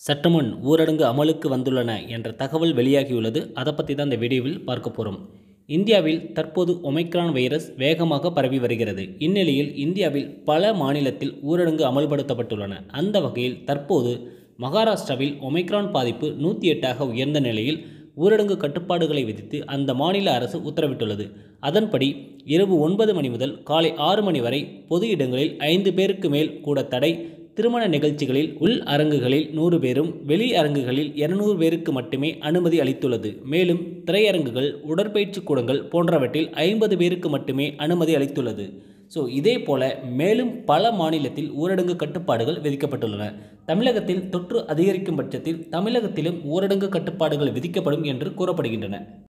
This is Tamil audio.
சற்றுமுன் ஊரடங்கு அமலுக்கு வந்துள்ளன என்ற தகவல் வெளியாகியுள்ளது அதை பற்றி தான் இந்த வீடியோவில் பார்க்க போகிறோம் இந்தியாவில் தற்போது ஒமைக்ரான் வைரஸ் வேகமாக பரவி வருகிறது இந்நிலையில் இந்தியாவில் பல மாநிலத்தில் ஊரடங்கு அமல்படுத்தப்பட்டுள்ளன அந்த வகையில் தற்போது மகாராஷ்டிராவில் ஒமைக்ரான் பாதிப்பு நூற்றி எட்டாக உயர்ந்த நிலையில் ஊரடங்கு கட்டுப்பாடுகளை விதித்து அந்த மாநில அரசு உத்தரவிட்டுள்ளது அதன்படி இரவு ஒன்பது மணி முதல் காலை ஆறு மணி வரை பொது இடங்களில் ஐந்து பேருக்கு மேல் கூட தடை திருமண நிகழ்ச்சிகளில் உள் அரங்குகளில் நூறு பேரும் வெளி அரங்குகளில் இருநூறு பேருக்கு மட்டுமே அனுமதி அளித்துள்ளது மேலும் திரையரங்குகள் உடற்பயிற்சி கூடங்கள் போன்றவற்றில் ஐம்பது பேருக்கு மட்டுமே அனுமதி அளித்துள்ளது ஸோ இதே போல மேலும் பல மாநிலத்தில் ஊரடங்கு கட்டுப்பாடுகள் விதிக்கப்பட்டுள்ளன தமிழகத்தில் தொற்று அதிகரிக்கும் பட்சத்தில் தமிழகத்திலும் ஊரடங்கு கட்டுப்பாடுகள் விதிக்கப்படும் என்று கூறப்படுகின்றன